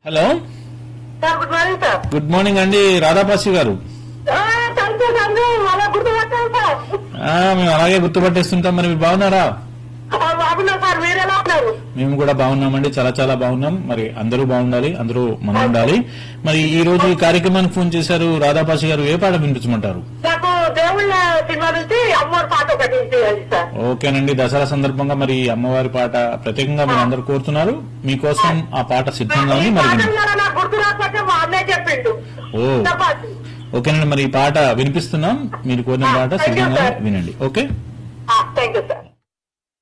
Hello sir good morning sir good morning అండి రాధాపాసి గారు థ్యాంక్ యూ సార్ అలా గుర్తుపట్టాను సార్ ఆ, మేము అలాగే గుర్తుపట్టేస్తుంటాం మరి మీరు బాగున్నారా ఆ, బాగున్నా సార్ మీరు ఎలా ఉన్నారు మేము కూడా బాగున్నామండి చాలా చాలా బాగున్నాం మరి అందరూ బాగుండాలి అందరూ మనం ఉండాలి మరి ఈ రోజు ఈ కార్యక్రమానికి ఫోన్ చేశారు రాధాపాసి గారు ఏ పాట వినిపించమంటారు నాకు దేవుళ్ళ సినిమా నుంచి అమ్మవారి పాట ఒకటి చేయాలి సార్ ఓకేనండి దసరా సందర్భంగా మరి అమ్మవారి పాట ప్రత్యేకంగా మీరు అందరు కోరుతున్నారు మీకోసం ఆ పాట సిద్ధంగా ఉంది ఈ మరి పాట వినండి. ద్వారా నాకు గుర్తు రాకపోతే మా అన్నయ్య చెప్పిండు ఓ చపాతి ఓకేనండి మరి ఈ పాట వినిపిస్తున్నాం మీరు కోరిన పాట సిద్ధంగా వినండి ఓకే థ్యాంక్ యూ సార్